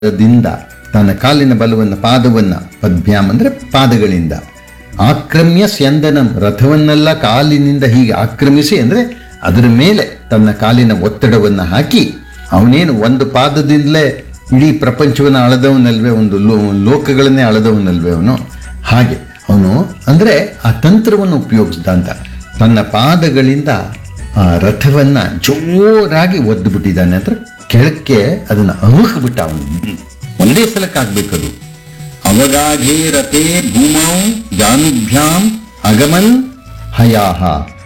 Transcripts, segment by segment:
ದಿಂದ ತನ್ನ ಕಾಲಿನ ಬಲವನ್ನ ಪಾದವನ್ನ ಪದ್ಭ್ಯಾಮ್ ಅಂದ್ರೆ ಪಾದಗಳಿಂದ ಆಕ್ರಮ್ಯ ಸ್ಯಂದನಂ ರಥವನ್ನೆಲ್ಲ ಕಾಲಿನಿಂದ ಹೀಗೆ ಆಕ್ರಮಿಸಿ ಅಂದ್ರೆ ಅದರ ಮೇಲೆ ತನ್ನ ಕಾಲಿನ ಒತ್ತಡವನ್ನ ಹಾಕಿ ಅವನೇನು ಒಂದು ಪಾದದಿಂದಲೇ ಇಡೀ ಪ್ರಪಂಚವನ್ನು ಅಳದವನಲ್ವೇ ಒಂದು ಲೋ ಲೋಕಗಳನ್ನೇ ಅಳದವನಲ್ವೇ ಅವನು ಹಾಗೆ ಅವನು ಅಂದ್ರೆ ಆ ತಂತ್ರವನ್ನು ಉಪಯೋಗಿಸ್ದ ಅಂತ ತನ್ನ ಪಾದಗಳಿಂದ ಆ ರಥವನ್ನ ಜೋರಾಗಿ ಒದ್ದು ಬಿಟ್ಟಿದ್ದಾನೆ ಅಂದ್ರೆ ಕೆಳಕ್ಕೆ ಅದನ್ನ ಅಮುಕ್ಬಿಟ್ಟ ಅವನು ಒಂದೇ ಸಲಕ್ಕಾಗ್ಬೇಕದು ಅವಗಾಘೇ ರಥೇ ಭೂಮೌ ಜಾನುಭ್ಯಾಂ ಅಗಮನ್ ಹಯಾಹ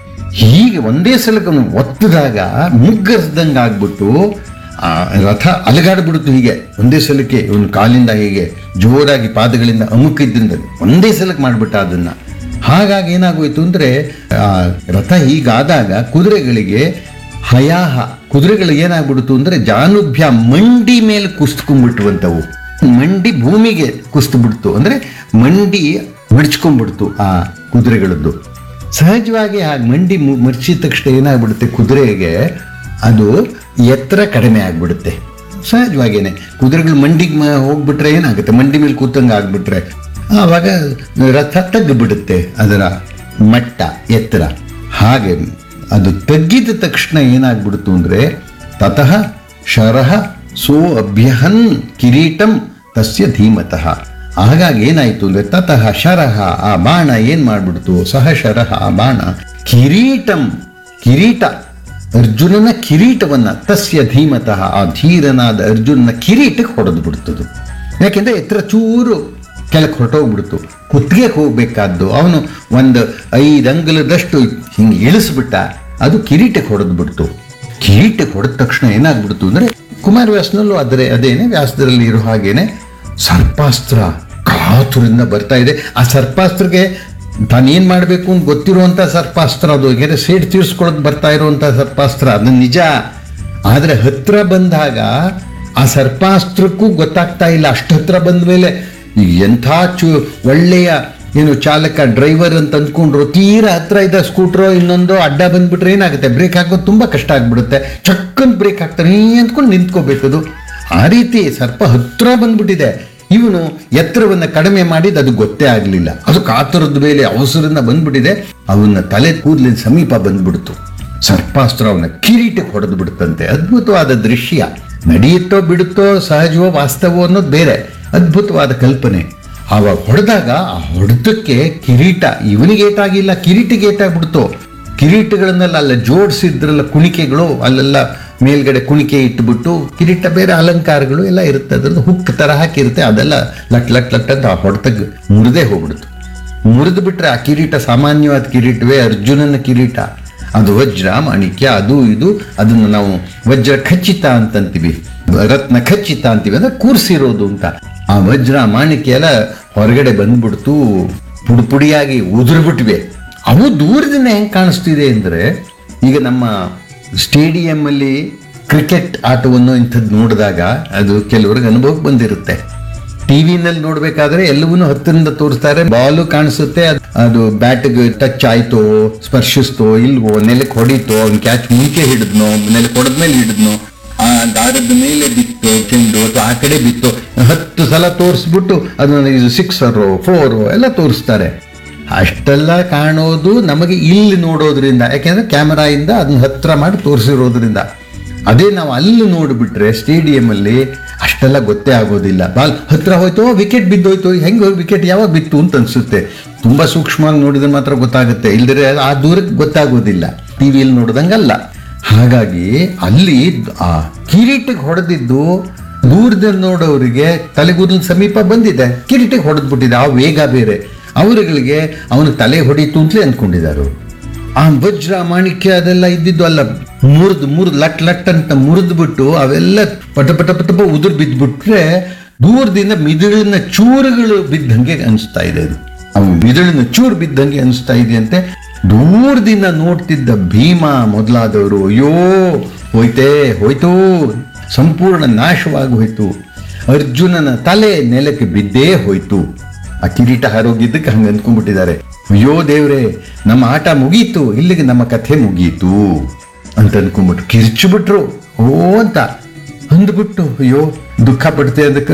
ಹೀಗೆ ಒಂದೇ ಸಲಕ್ಕೆ ಅವನು ಒತ್ತಿದಾಗ ಮುಗ್ಗರಿಸ್ದಂಗೆ ಆಗ್ಬಿಟ್ಟು ಆ ರಥ ಅಲಗಾಡ್ಬಿಡ್ತು ಹೀಗೆ ಒಂದೇ ಸಲಕ್ಕೆ ಇವನು ಕಾಲಿಂದ ಹೀಗೆ ಜೋರಾಗಿ ಪಾದಗಳಿಂದ ಅಮುಕಿದ್ರಿಂದ ಒಂದೇ ಸಲಕ್ಕೆ ಮಾಡಿಬಿಟ್ಟ ಅದನ್ನ ಹಾಗಾಗಿ ಏನಾಗೋಯ್ತು ಅಂದ್ರೆ ಆ ರಥ ಹೀಗಾದಾಗ ಕುದುರೆಗಳಿಗೆ ಹಯಾಹ ಕುದುರೆಗಳಿಗೆ ಏನಾಗ್ಬಿಡ್ತು ಅಂದ್ರೆ ಜಾನುಭ್ಯ ಮಂಡಿ ಮೇಲೆ ಕುಸ್ತ್ಕೊಂಡ್ಬಿಟ್ವಂತವು ಮಂಡಿ ಭೂಮಿಗೆ ಕುಸ್ತು ಬಿಡ್ತು ಅಂದ್ರೆ ಮಂಡಿ ಮಡ್ಚ್ಕೊಂಡ್ಬಿಡ್ತು ಆ ಕುದುರೆಗಳದ್ದು ಸಹಜವಾಗಿ ಆ ಮಂಡಿ ಮು- ಮರ್ಚಿದ ತಕ್ಷಣ ಏನಾಗ್ಬಿಡುತ್ತೆ ಕುದುರೆಗೆ ಅದು ಎತ್ತರ ಕಡಿಮೆ ಆಗ್ಬಿಡುತ್ತೆ ಸಹಜವಾಗೇನೆ ಕುದುರೆಗಳು ಮಂಡಿಗೆ ಮ- ಹೋಗ್ಬಿಟ್ರೆ ಏನಾಗುತ್ತೆ ಮಂಡಿ ಮೇಲೆ ಕೂತಂಗೆ ಆಗ್ಬಿಟ್ರೆ ಆವಾಗ ರಥ ತಗ್ಗಿಬಿಡುತ್ತೆ ಅದರ ಮಟ್ಟ ಎತ್ತರ ಹಾಗೆ ಅದು ತಗ್ಗಿದ ತಕ್ಷಣ ಏನಾಗ್ಬಿಡ್ತು ಅಂದ್ರೆ ತತಃ ಶರಹ ಸೋ ಅಭ್ಯಹನ್ ಕಿರೀಟಂ ತಸ್ಯ ಧೀಮತಃ ಹಾಗಾಗಿ ಏನಾಯ್ತು ಅಂದ್ರೆ ತತಃ ಶರಹ ಆ ಬಾಣ ಏನ್ ಮಾಡ್ಬಿಡ್ತು ಸಹ ಶರಹ ಆ ಬಾಣ ಕಿರೀಟಂ ಕಿರೀಟ ಅರ್ಜುನನ ಕಿರೀಟವನ್ನ ತಸ್ಯ ಧೀಮತಃ ಆ ಧೀರನಾದ ಅರ್ಜುನನ ಕಿರೀಟಕ್ಕೆ ಹೊಡೆದು ಬಿಡ್ತದು ಯಾಕೆಂದ್ರೆ ಎತ್ತರ ಚೂರು ಕೆಳಕ್ಕೆ ಹೊರಟೋಗ್ಬಿಡ್ತು ಕುತ್ತಿಗೆ ಹೋಗ್ಬೇಕಾದ್ದು ಅವನು ಒಂದು ಐದು ಅಂಗಲದಷ್ಟು ಹಿಂಗೆ ಇಳಿಸ್ಬಿಟ್ಟ ಅದು ಕಿರೀಟಕ್ಕೆ ಹೊಡೆದು ಬಿಡ್ತು ಕಿರೀಟಕ್ಕೆ ಹೊಡೆದ ತಕ್ಷಣ ಏನಾಗ್ಬಿಡ್ತು ಅಂದ್ರೆ ಕುಮಾರವ್ಯಾಸನಲ್ಲೂ ಅದರೇ ಅದೇನೆ ವ್ಯಾಸದಲ್ಲಿ ಇರೋ ಹಾಗೇನೆ ಸರ್ಪಾಸ್ತ್ರ ಕಾತುರಿಂದ ಬರ್ತಾ ಇದೆ ಆ ಸರ್ಪಾಸ್ತ್ರಕ್ಕೆ ತಾನೇನ್ ಮಾಡಬೇಕು ಅಂತ ಗೊತ್ತಿರುವಂತ ಸರ್ಪಾಸ್ತ್ರ ಅದು ಯಾಕೆಂದ್ರೆ ಸೇಡ್ ತೀರ್ಸ್ಕೊಳಕ್ ಬರ್ತಾ ಇರುವಂತ ಸರ್ಪಾಸ್ತ್ರ ಅದು ನಿಜ ಆದ್ರೆ ಹತ್ರ ಬಂದಾಗ ಆ ಸರ್ಪಾಸ್ತ್ರಕ್ಕೂ ಗೊತ್ತಾಗ್ತಾ ಇಲ್ಲ ಅಷ್ಟು ಹತ್ರ ಬಂದ ಮೇಲೆ ಈಗ ಎಂಥ ಚು ಒಳ್ಳೆಯ ಏನು ಚಾಲಕ ಡ್ರೈವರ್ ಅಂತ ಅಂದ್ಕೊಂಡ್ರು ತೀರಾ ಹತ್ರ ಇದ್ದ ಸ್ಕೂಟ್ರೋ ಇನ್ನೊಂದು ಅಡ್ಡ ಬಂದ್ಬಿಟ್ರೆ ಏನಾಗುತ್ತೆ ಬ್ರೇಕ್ ಹಾಕೋದು ತುಂಬಾ ಕಷ್ಟ ಆಗ್ಬಿಡುತ್ತೆ ಚಕ್ಕಂತ ಬ್ರೇಕ್ ಹಾಕ್ತಾರೆ ನೀ ಅಂದ್ಕೊಂಡು ನಿಂತ್ಕೋಬೇಕದು ಆ ರೀತಿ ಸರ್ಪ ಹತ್ರ ಬಂದ್ಬಿಟ್ಟಿದೆ ಇವನು ಎತ್ತರವನ್ನ ಕಡಿಮೆ ಮಾಡಿದ ಅದು ಗೊತ್ತೇ ಆಗಲಿಲ್ಲ ಅದು ಕಾತರದ ಮೇಲೆ ಅವಸರದಿಂದ ಬಂದ್ಬಿಟ್ಟಿದೆ ಅವನ ತಲೆ ಕೂದಲಿನ ಸಮೀಪ ಬಂದ್ಬಿಡ್ತು ಸರ್ಪಾಸ್ತ್ರ ಅವನ ಕಿರೀಟಕ್ಕೆ ಹೊಡೆದು ಬಿಡುತ್ತಂತೆ ಅದ್ಭುತವಾದ ದೃಶ್ಯ ನಡೆಯುತ್ತೋ ಬಿಡುತ್ತೋ ಸಹಜವೋ ವಾಸ್ತವೋ ಅನ್ನೋದು ಬೇರೆ ಅದ್ಭುತವಾದ ಕಲ್ಪನೆ ಆವಾಗ ಹೊಡೆದಾಗ ಆ ಹೊಡೆದಕ್ಕೆ ಕಿರೀಟ ಇವನಿಗೆ ಏಟಾಗಿಲ್ಲ ಕಿರೀಟಿಗೆ ಏಟಾಗ್ಬಿಡ್ತು ಕಿರೀಟಗಳನ್ನೆಲ್ಲ ಅಲ್ಲ ಜೋಡಿಸಿದ್ರಲ್ಲ ಕುಣಿಕೆಗಳು ಅಲ್ಲೆಲ್ಲ ಮೇಲ್ಗಡೆ ಕುಣಿಕೆ ಇಟ್ಬಿಟ್ಟು ಕಿರೀಟ ಬೇರೆ ಅಲಂಕಾರಗಳು ಎಲ್ಲ ಇರುತ್ತೆ ಅದ್ರದ್ದು ಹುಕ್ ತರ ಹಾಕಿರುತ್ತೆ ಅದೆಲ್ಲ ಲಟ್ ಲಟ್ ಲಟ್ ಅಂತ ಆ ಹೊಡೆತಗ್ ಮುರಿದೇ ಹೋಗ್ಬಿಡ್ತು ಮುರಿದು ಬಿಟ್ರೆ ಆ ಕಿರೀಟ ಸಾಮಾನ್ಯವಾದ ಕಿರೀಟವೇ ಅರ್ಜುನನ ಕಿರೀಟ ಅದು ವಜ್ರ ಮಾಣಿಕ್ಯ ಅದು ಇದು ಅದನ್ನು ನಾವು ವಜ್ರ ಖಚಿತ ಅಂತಂತೀವಿ ರತ್ನ ಖಚಿತ ಅಂತೀವಿ ಅಂದ್ರೆ ಕೂರ್ಸಿರೋದು ಅಂತ ಆ ವಜ್ರ ಮಾಣಿಕ್ಯ ಎಲ್ಲ ಹೊರಗಡೆ ಬಂದ್ಬಿಡ್ತು ಪುಡಿ ಪುಡಿಯಾಗಿ ಉದುರ್ಬಿಟ್ವೆ ಅವು ದೂರದಿಂದ ಹೆಂಗ್ ಕಾಣಿಸ್ತಿದೆ ಅಂದ್ರೆ ಈಗ ನಮ್ಮ ಸ್ಟೇಡಿಯಂ ಅಲ್ಲಿ ಕ್ರಿಕೆಟ್ ಆಟವನ್ನು ಇಂಥದ್ದು ನೋಡಿದಾಗ ಅದು ಕೆಲವ್ರಿಗೆ ಅನುಭವಕ್ಕೆ ಬಂದಿರುತ್ತೆ ಟಿವಿನಲ್ಲಿ ನೋಡ್ಬೇಕಾದ್ರೆ ಎಲ್ಲವನ್ನೂ ಹತ್ತಿರದಿಂದ ತೋರಿಸ್ತಾರೆ ಬಾಲು ಕಾಣಿಸುತ್ತೆ ಅದ್- ಅದು ಬ್ಯಾಟ್ಗೆ ಟಚ್ ಆಯ್ತೋ ಸ್ಪರ್ಶಿಸ್ತೋ ಇಲ್ವೋ ನೆಲಕ್ಕೆ ಹೊಡಿತೋ ಅವ್ನು ಕ್ಯಾಚ್ ಮುಂಚೆ ಹಿಡಿದ್ನೋ ನೆಲಕ್ಕೆ ಹೊಡೆದ್ಮೇಲೆ ಹಿಡಿದ್ನೋ ಆ ದಾರದ ಮೇಲೆ ಬಿತ್ತು ಚೆಂಡು ಅಥವಾ ಆ ಕಡೆ ಬಿತ್ತು ಹತ್ತು ಸಲ ತೋರಿಸ್ಬಿಟ್ಟು ಅದನ್ನ ಇದು ಸಿಕ್ಸರು ಫೋರು ಎಲ್ಲ ತೋರಿಸ್ತಾರೆ ಅಷ್ಟೆಲ್ಲ ಕಾಣೋದು ನಮಗೆ ಇಲ್ಲಿ ನೋಡೋದ್ರಿಂದ ಯಾಕೆಂದ್ರೆ ಕ್ಯಾಮರಾ ಇಂದ ಅದನ್ನ ಹತ್ರ ಮಾಡಿ ತೋರಿಸಿರೋದ್ರಿಂದ ಅದೇ ನಾವು ಅಲ್ಲಿ ನೋಡಿಬಿಟ್ರೆ ಸ್ಟೇಡಿಯಂ ಅಲ್ಲಿ ಅಷ್ಟೆಲ್ಲ ಗೊತ್ತೇ ಆಗೋದಿಲ್ಲ ಬಾಲ್ ಹತ್ರ ಹೋಯ್ತು ವಿಕೆಟ್ ಬಿದ್ದೋಯ್ತು ಹೆಂಗೆ ವಿಕೆಟ್ ಯಾವಾಗ ಬಿತ್ತು ಅಂತ ಅನ್ಸುತ್ತೆ ತುಂಬಾ ಸೂಕ್ಷ್ಮವಾಗಿ ನೋಡಿದ್ರೆ ಮಾತ್ರ ಗೊತ್ತಾಗುತ್ತೆ ಇಲ್ದಿರೆ ಆ ದೂರಕ್ಕೆ ಗೊತ್ತಾಗೋದಿಲ್ಲ ಟಿವಿಯಲ್ಲಿ ನೋಡ್ದಂಗಲ್ಲ ಹಾಗಾಗಿ ಅಲ್ಲಿ ಆ ಕಿರೀಟಕ್ಕೆ ಹೊಡೆದಿದ್ದು ದೂರದಲ್ಲಿ ನೋಡೋರಿಗೆ ತಲೆಗೂದಲ ಸಮೀಪ ಬಂದಿದೆ ಕಿರೀಟಕ್ಕೆ ಹೊಡೆದ್ಬಿಟ್ಟಿದೆ ಆ ವೇಗ ಬೇರೆ ಅವರುಗಳಿಗೆ ಅವನು ತಲೆ ಹೊಡೀತು ಅಂತಲೇ ಅಂದ್ಕೊಂಡಿದ್ದಾರೆ ಅವ್ರು. ಆ ವಜ್ರ ಮಾಣಿಕ್ಯ ಅದೆಲ್ಲ ಇದ್ದಿದ್ದು ಅಲ್ಲ ಮುರಿದು ಮುರಿದು ಲಟ್ ಲಟ್ ಅಂತ ಮುರಿದು ಬಿಟ್ಟು ಅವೆಲ್ಲ ಪಟ ಪಟ ಪಟ ಪಟ ಉದುರು ಬಿದ್ದುಬಿಟ್ರೆ ದೂರದಿಂದ ಮಿದುಳಿನ ಚೂರುಗಳು ಬಿದ್ದಂಗೆ ಅನಿಸ್ತಾ ಇದೆ ಅದು ಅವು ಮಿದುಳಿನ ಚೂರು ಬಿದ್ದಂಗೆ ಅನಿಸ್ತಾ ಇದೆಯಂತೆ ದೂರದಿಂದ ನೋಡ್ತಿದ್ದ ಭೀಮ ಮೊದಲಾದವರು ಅಯ್ಯೋ ಹೋಯ್ತೇ ಹೋಯ್ತು ಸಂಪೂರ್ಣ ನಾಶವಾಗಿ ಹೋಯ್ತು ಅರ್ಜುನನ ತಲೆ ನೆಲಕ್ಕೆ ಬಿದ್ದೇ ಹೋಯ್ತು ಆ ಕಿರೀಟ ಹಾರೋಗಿದ್ದಕ್ಕೆ ಹಂಗೆ ಅಂದ್ಕೊಂಡ್ಬಿಟ್ಟಿದ್ದಾರೆ ಅಯ್ಯೋ ದೇವ್ರೆ ನಮ್ಮ ಆಟ ಮುಗೀತು ಇಲ್ಲಿಗೆ ನಮ್ಮ ಕಥೆ ಮುಗೀತು ಅಂತ ಅನ್ಕೊಂಡ್ಬಿಟ್ರು ಕಿರ್ಚಿಬಿಟ್ರು ಓ ಅಂತ ಅಂದ್ಬಿಟ್ಟು ಅಯ್ಯೋ ದುಃಖ ಪಡ್ತೆ ಅದಕ್ಕೆ